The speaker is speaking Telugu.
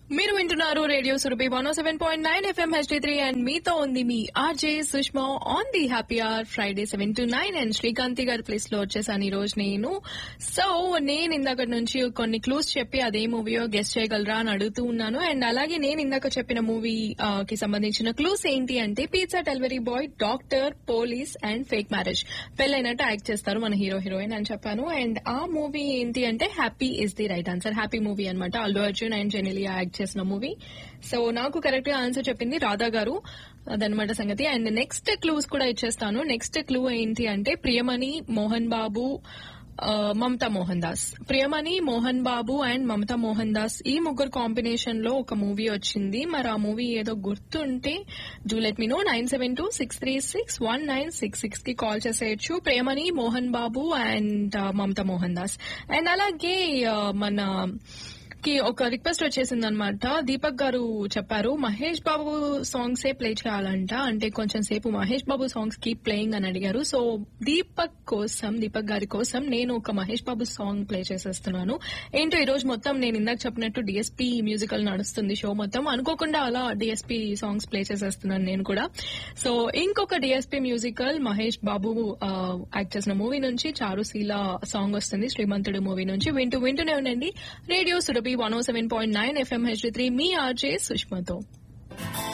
మీరు వింటున్నారు radio Surabhi one seven point nine FM HD three and మీతో ఉంది మీ RJ Sushma on the happy hour Friday seven to nine and Srikanthi గారి ప్లేస్ లో వచ్చేసాను ఈ రోజు నేను సో నేను ఇందాక నుంచి కొన్ని క్లూస్ చెప్పి అదే మూవీయో గెస్ట్ చేయగలరా అని అడుగుతూ ఉన్నాను అండ్ అలాగే నేను ఇందాక చెప్పిన మూవీ కి సంబంధించిన క్లూస్ ఏంటి అంటే pizza delivery boy doctor police and fake marriage పెళ్ళైనట్టు యాక్ట్ చేస్తారు మన హీరో హీరోయిన్ అని చెప్పాను అండ్ ఆ మూవీ ఏంటి అంటే happy is the right answer happy movie అనమాట అల్లు అర్జున్ అండ్ జెనిలియా యాక్ట్ చేసిన మూవీ సో నాకు కరెక్ట్ గా ఆన్సర్ చెప్పింది రాధా గారు అదనమాట సంగతి అండ్ నెక్స్ట్ క్లూస్ కూడా ఇచ్చేస్తాను నెక్స్ట్ క్లూ ఏంటి అంటే ప్రియమణి మోహన్ బాబు ఆ, Mamta Mohandas Priyamani Mohan Babu and Mamta Mohandas ఈ ముగ్గురు కాంబినేషన్ లో ఒక మూవీ వచ్చింది మరి ఆ మూవీ ఏదో గుర్తుంటే do let me know nine seven two six three six one nine six six కి కాల్ చేసేయచ్చు Priyamani Mohan Babu and Mamta Mohandas and అలాగే ఆ, మన కి ఒక రిక్వెస్ట్ వచ్చేసింది అనమాట దీపక్ గారు చెప్పారు మహేష్ బాబు సాంగ్స్ ఏ ప్లే చేయాలంట అంటే కొంచెం సేపు Mahesh Babu songs keep playing అని అడిగారు సో దీపక్ కోసం దీపక్ గారి కోసం నేను ఒక మహేష్ బాబు సాంగ్ ప్లే చేసేస్తున్నాను ఏంటో ఈ రోజు మొత్తం నేను ఇందాక చెప్పినట్టు డిఎస్పీ మ్యూజికల్ నడుస్తుంది షో మొత్తం అనుకోకుండా అలా డిఎస్పీ సాంగ్స్ ప్లే చేసేస్తున్నాను నేను కూడా సో ఇంకొక డిఎస్పీ మ్యూజికల్ మహేష్ బాబు ఆ, యాక్ట్ చేసిన మూవీ నుంచి చారుశీల సాంగ్ వస్తుంది శ్రీమంతుడు మూవీ నుంచి వింటూ వింటూనే ఉండండి radio Surabhi one seven point nine FM H three మీ ఆర్జే సుష్మతో